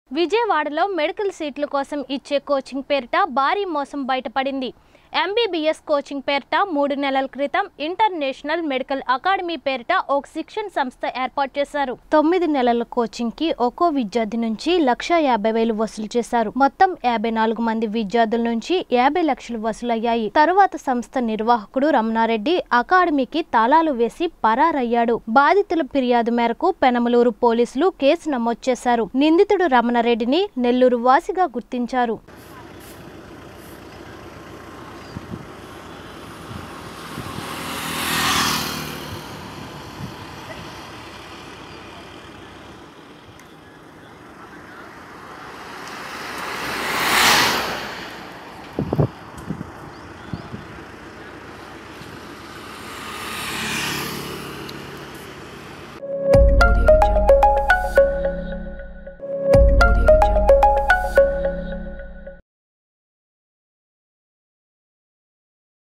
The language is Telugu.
విజయవాడలో మెడికల్ సీట్ల కోసం ఇచ్చే కోచింగ్ పేరిట భారీ మోసం బయటపడింది ఎంబీబీఎస్ కోచింగ్ పేరిట మూడు నెలల క్రితం ఇంటర్నేషనల్ మెడికల్ అకాడమీ పేరిట ఒక శిక్షణ సంస్థ ఏర్పాటు చేశారు తొమ్మిది నెలల కోచింగ్ కి ఒక్కో విద్యార్థి నుంచి లక్ష యాభై వేలు వసూలు చేశారు మొత్తం యాభై నాలుగు మంది విద్యార్థుల నుంచి యాభై లక్షలు వసూలయ్యాయి తరువాత సంస్థ నిర్వాహకుడు రమణారెడ్డి అకాడమీకి తాళాలు వేసి పరారయ్యాడు బాధితుల ఫిర్యాదు మేరకు పెనమలూరు పోలీసులు కేసు నమోదు చేశారు నిందితుడు రమణారెడ్డిని నెల్లూరు వాసిగా గుర్తించారు